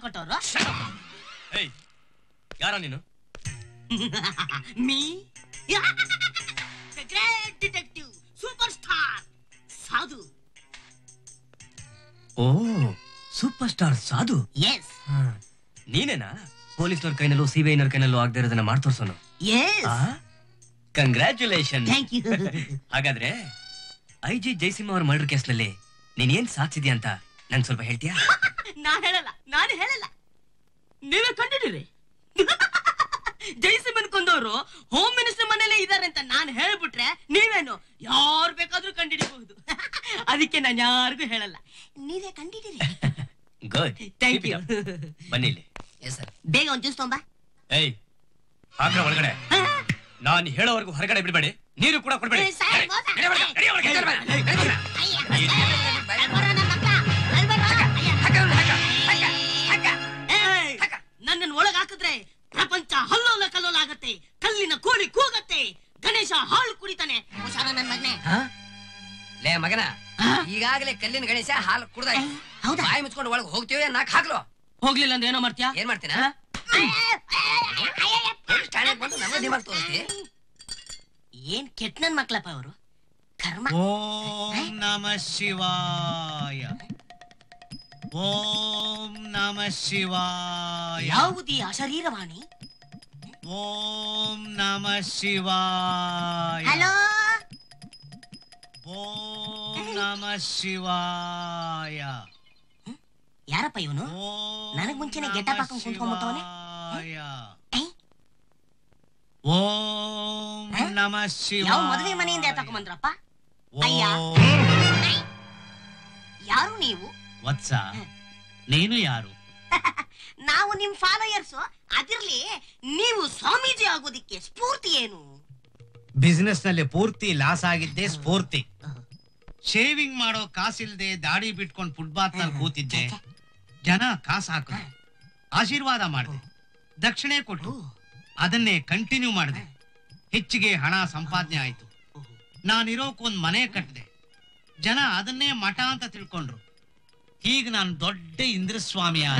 ಕೊಟ್ಟವರು ಏಯ್ ಯಾರ ನೀನು me great detective super star Sadhu ಓ ಸೂಪರ್ ಸ್ಟಾರ್ ಸಾಧು ಎಸ್ ನೀನೇನಾ ಪೊಲೀಸ್ನವ್ರ ಕೈನಲ್ಲೂ ಸಿಬಿಐನವ್ರ ಕೈನಲ್ಲೂ ಆಗದೆ ಇರೋದನ್ನ ಮಾಡ್ತೋರ್ಸೋನು ಎಸ್ ಕಂಗ್ರ್ಯಾಚುಲೇಷನ್ ಥ್ಯಾಂಕ್ ಯು ಹಾಗಾದ್ರೆ ಐ ಜಿ ಜಯಸಿಂಹ ಅವ್ರ ಮರ್ಡರ್ ಕೇಸ್ನಲ್ಲಿ ನೀನ್ ಏನ್ ಸಾಧಿಸಿದ್ಯಾ ಅಂತ ನಂಗೆ ಸ್ವಲ್ಪ ಹೇಳ್ತೀಯಾ ನಾನ್ ಹೇಳಲ್ಲ ನಾನು ಹೇಳಲ್ಲ ನೀವೇ ಕಂಡಿದ್ದೀರಿ ಜೈಸಿಮನ್ ಕೊಂದವರು ಹೋಮ್ ಮಿನಿಸ್ಟರ್ ಮನೇಲೆ ಇದಾರೆ ಅಂತ ನಾನು ಹೇಳ್ಬಿಟ್ರೆ ನೀವೇನು ಯಾರು ಬೇಕಾದ್ರೂ ಕಂಡಿಡಿಬಹುದು ಅದಕ್ಕೆ ನಾನು ಯಾರಿಗೂ ಹೇಳಲ್ಲ ನೀವೇ ಕಂಡಿದ್ದೀರಿ ಗುಡ್ ಥ್ಯಾಂಕ್ ಯು ಬನ್ನಿ ಇಲ್ಲಿ ಬೇಗ ಒಂದ್ ಜ್ಯೂಸ್ ತೊಂಬ ಏಯ್ ಹಾಕ್ರ ಒಳಗಡೆ ನಾನ್ ಹೇಳೋವರೆಗೂ ಹೊರಗಡೆ ಬಿಡಬೇಡಿ ನೀರು ಕೂಡ ಕೊಡ್ಬೇಡಿ ಏ, ಸಾರ್, ನಡಿ, ಮೋಸ. ನಡಿ ಒಳಗೆ, ನಡಿ ಒಳಗೆ, ನಡಿ ಒಳಗೆ. ನನ್ನನ್ನು ಒಳಗ್ ಹಾಕಿದ್ರೆ ಪ್ರಪಂಚ ಹಲ್ಲೋಲ ಕಲ್ಲೋಲ ಆಗತ್ತೆ ಕಲ್ಲಿನ ಕೋಳಿ ಕೂಗತ್ತೆ ಗಣೇಶ ಹಾಲು ಕುಡಿತಾನೆ ಹುಷಾರ ನನ್ ಮಗನೆ ಲೇ ಮಗನ ಆ? ಈಗಾಗಲೇ ಕಲ್ಲಿನ ಗಣೇಶ ಹಾಲು ಕುಡ್ದ ಹೌದಾ ಬಾಯಿ ಮುಚ್ಕೊಂಡು ಒಳಗೆ ಹೋಗ್ತೀವಿ ನಾಕ್ ಹಾಕ್ಲು ಹೋಗ್ಲಿಲ್ಲ ಅಂದ್ರೆ ಏನೋ ಮಾಡ್ತೀಯಾ ಏನ್ ಮಾಡ್ತೀನ ಪೊಲೀಸ್ ಠಾಣೆಗೆ ಬಂದು ನಮ್ಮ ದಿಮಾಗ್ ತೋರಿಸ್ತಿ ಏನ್ ಕೆಟ್ಟ ನನ್ ಮಕ್ಳಪ್ಪ ಅವರು ಕರ್ಮ ಓಂ ನಮ ಶಿವಾಯ ಓಂ ನಮ ಶಿವಾಯ ಯಾವುದೀ ಅಶರೀರವಾಣಿ ಓಂ ನಮ ಶಿವಾಯ ಹಲೋ ಓಂ ನಮ ಶಿವಾಯ ಯಾರಪ್ಪ ಇವನು ಓಂ ನನಗ್ ಮುಂಚೆನೆ ನಮಃ ಗೆಟಪ್ ಹಾಕೊಂಡ್ ಕುಂತ್ಕೊಂಡ್ಬಿಟ್ಟವ್ನೆ. ಶಿವಾಯ. ಏ? ಓಂ ಹ? ನಮ ಶಿವಾಯ ಯಾವ ಮದುವೆ ಮನೆಯಿಂದ ತಗೊಂಬಂದ್ರಪ್ಪ ಅಯ್ಯ. ಓಂ ಯಾರು ನೀವು ವತ್ಸ ನೀನು ಯಾರು ನಾವು ನಿಮ್ ಫಾಲೋಯರ್ಸ್ ಅದಿರ್ಲಿ ನೀವು ಸ್ವಾಮೀಜಿ ಆಗೋದಿಕ್ಕೆ ಸ್ಫೂರ್ತಿ ಏನು ಬಿಸಿನೆಸ್ ನಲ್ಲಿ ಪೂರ್ತಿ ಲಾಸ್ ಆಗಿದ್ದೆ ಸ್ಫೂರ್ತಿ ಶೇವಿಂಗ್ ಮಾಡೋ ಕಾಸಿಲ್ದೆ ದಾಡಿ ಬಿಟ್ಕೊಂಡು ಫುಟ್ಬಾತ್ ನಲ್ಲಿ ಕೂತಿದ್ದೆ ಜನ ಕಾಸು ಹಾಕಿದ್ರು ಆಶೀರ್ವಾದ ಮಾಡಿದೆ ದಕ್ಷಿಣೆ ಕೊಟ್ಟು ಅದನ್ನೇ ಕಂಟಿನ್ಯೂ ಮಾಡಿದೆ ಹೆಚ್ಚಿಗೆ ಹಣ ಸಂಪಾದನೆ ಆಯ್ತು ನಾನಿರೋಕೊಂದ್ ಮನೆ ಕಟ್ಟಿದೆ ಜನ ಅದನ್ನೇ ಮಠ ಅಂತ ತಿಳ್ಕೊಂಡ್ರು ಈಗ ನಾನು ದೊಡ್ಡ ಇಂದ್ರಸ್ವಾಮಿ ಆದ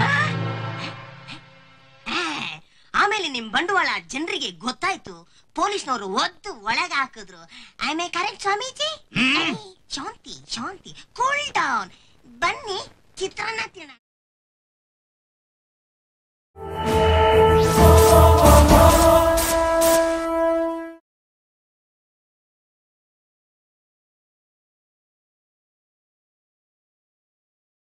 ಆ, ಆಮೇಲೆ ನಿಮ್ ಬಂಡವಾಳ ಜನರಿಗೆ ಗೊತ್ತಾಯ್ತು ಪೊಲೀಸ್ನವರು ಒದ್ದು ಒಳಗೆ ಹಾಕಿದ್ರು ಆಮೇಲೆ ಕರೆಕ್ಟ್ ಸ್ವಾಮೀಜಿ ಏ, ಶಾಂತಿ ಶಾಂತಿ ಕೂಲ್ ಡೌನ್ ಬನ್ನಿ ಚಿತ್ರಾನ್ನ ತಿನ್ನೋಣ